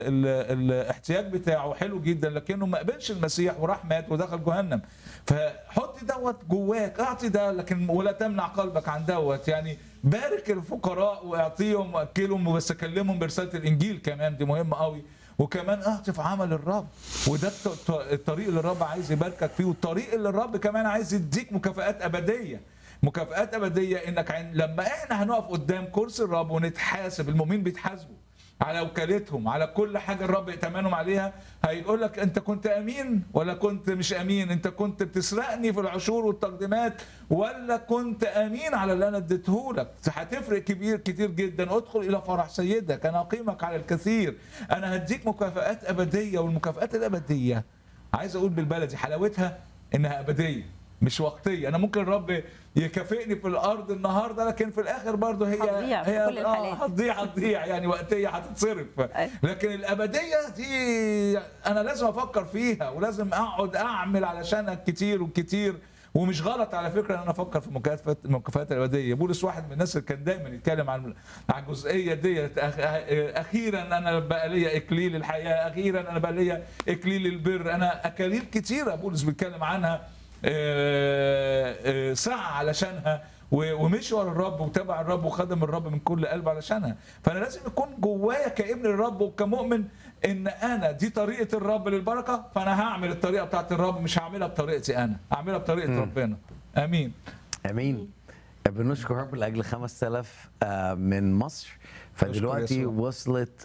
ال- الاحتياج بتاعه حلو جدا لكنه ما قبلش المسيح وراح مات ودخل جهنم فحط دوت جواك اعطي ده لكن ولا تمنع قلبك عن دوت يعني بارك الفقراء واعطيهم واكلهم وبس كلمهم برساله الانجيل كمان دي مهمه قوي وكمان اعطي في عمل الرب وده الط- الط- الطريق اللي الرب عايز يباركك فيه والطريق اللي الرب كمان عايز يديك مكافآت ابديه مكافآت ابديه انك عين لما احنا هنقف قدام كرسي الرب ونتحاسب المؤمنين بيتحاسبوا على وكالتهم على كل حاجه الرب ائتمنهم عليها هيقول لك انت كنت امين ولا كنت مش امين انت كنت بتسرقني في العشور والتقديمات ولا كنت امين على اللي انا اديته لك هتفرق كبير كتير جدا ادخل الى فرح سيدك انا اقيمك على الكثير انا هديك مكافآت ابديه والمكافآت الابديه عايز اقول بالبلدي حلاوتها انها ابديه مش وقتيه انا ممكن الرب يكافئني في الارض النهارده لكن في الاخر برضه هي هتضيع في هي كل آه، الحالات. هتضيع هتضيع يعني وقتيه هتتصرف لكن الابديه دي انا لازم افكر فيها ولازم اقعد اعمل علشانها كتير وكتير ومش غلط على فكره ان انا افكر في مكافآت المكافآت الابديه بولس واحد من الناس اللي كان دايما يتكلم عن عن الجزئيه ديت أخ- اخيرا انا بقى ليا اكليل الحياه اخيرا انا بقى ليا اكليل البر انا اكاليل كتيره بولس بيتكلم عنها آه، آه، سعى علشانها و- ومشي ورا الرب وتابع الرب وخدم الرب من كل قلب علشانها فانا لازم يكون جوايا كابن الرب وكمؤمن ان انا دي طريقه الرب للبركه فانا هعمل الطريقه بتاعت الرب مش هعملها بطريقتي انا هعملها بطريقه ربنا امين امين بنشكر رب لاجل 5000 آه، من مصر فدلوقتي يسوع. وصلت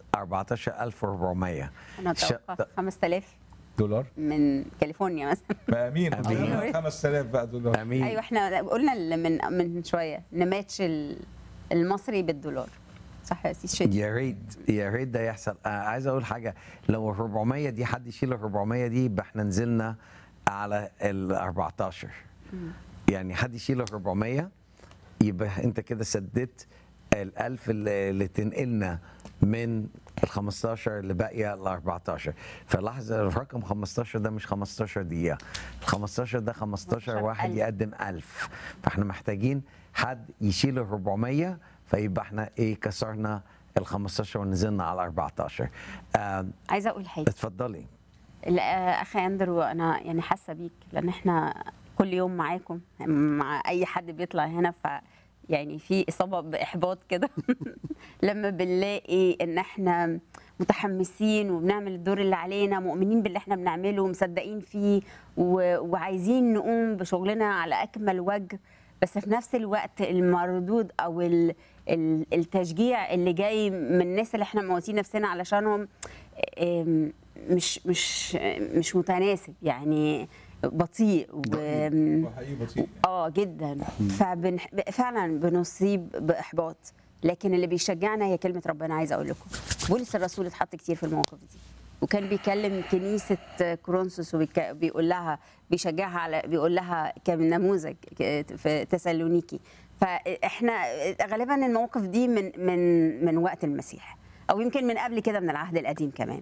14400 انا ش- اتوقع 5000 دولار من كاليفورنيا مثلا امين آمين. 5000 بقى دولار امين ايوه احنا قلنا ال- من من شويه نماتش ال- المصري بالدولار صح يا سيدي شادي يا ريت يا ريت ده يحصل آه عايز اقول حاجه لو ال 400 دي حد يشيل ال 400 دي يبقى احنا نزلنا على ال 14 يعني حد يشيل ال 400 يبقى انت كده سددت ال 1000 اللي اللي تنقلنا من ال 15 اللي باقيه ل 14 فلاحظ الرقم 15 ده مش 15 دقيقه ال 15 ده 15 واحد 15,000. يقدم 1000 فاحنا محتاجين حد يشيل ال 400 فيبقى احنا ايه كسرنا ال 15 ونزلنا على 14 آه عايزه اقول حاجه اتفضلي لا، اخي اندرو انا يعني حاسه بيك لان احنا كل يوم معاكم مع اي حد بيطلع هنا ف يعني في اصابه باحباط كده لما بنلاقي ان احنا متحمسين وبنعمل الدور اللي علينا مؤمنين باللي احنا بنعمله ومصدقين فيه و... وعايزين نقوم بشغلنا على اكمل وجه بس في نفس الوقت المردود او ال... ال- التشجيع اللي جاي من الناس اللي احنا موتين نفسنا علشانهم آم، مش مش مش متناسب يعني بطيء و... وحقيقي بطيء اه جدا فبن... فعلا بنصيب باحباط لكن اللي بيشجعنا هي كلمه ربنا عايزه اقول لكم بولس الرسول اتحط كتير في المواقف دي وكان بيكلم كنيسه كورنثوس وبيقول لها بيشجعها على بيقول لها كنموذج في تسالونيكي فاحنا غالبا المواقف دي من من من وقت المسيح او يمكن من قبل كده من العهد القديم كمان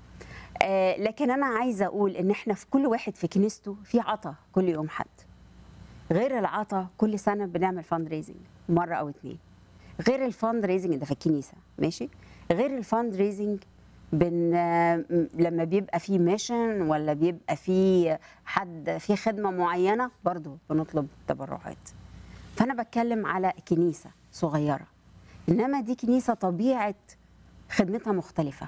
آه، لكن انا عايزه اقول ان احنا في كل واحد في كنيسته في عطا كل يوم حد غير العطا كل سنه بنعمل فاند ريزنج مره او اتنين غير الفاند ريزنج ده في الكنيسه ماشي غير الفاند ريزنج بن آه، لما بيبقى في ميشن ولا بيبقى في حد في خدمه معينه برضو بنطلب تبرعات فانا بتكلم على كنيسه صغيره انما دي كنيسه طبيعه خدمتها مختلفه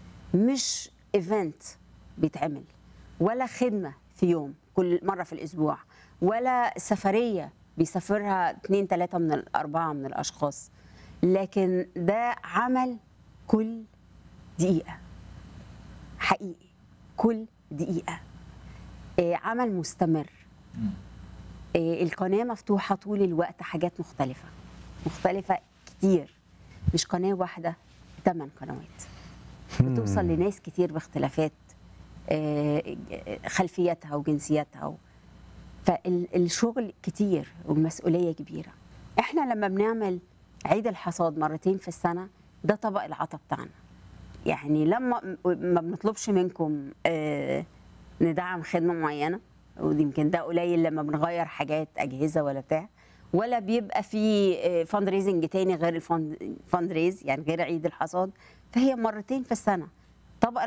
مش ايفنت بيتعمل ولا خدمه في يوم كل مره في الاسبوع ولا سفريه بيسافرها اثنين ثلاثه من الاربعه من الاشخاص لكن ده عمل كل دقيقه حقيقي كل دقيقه آه، عمل مستمر آه، القناه مفتوحه طول الوقت حاجات مختلفه مختلفه كتير مش قناه واحده ثمان قنوات بتوصل لناس كتير باختلافات آه، خلفياتها وجنسياتها و- فالشغل كتير والمسؤوليه كبيره احنا لما بنعمل عيد الحصاد مرتين في السنه ده طبق العطا بتاعنا يعني لما ما بنطلبش منكم آه، ندعم خدمه معينه ودي يمكن ده قليل لما بنغير حاجات اجهزه ولا بتاع ولا بيبقى في فاند ريزنج تاني غير الفاند ريز يعني غير عيد الحصاد فهي مرتين في السنه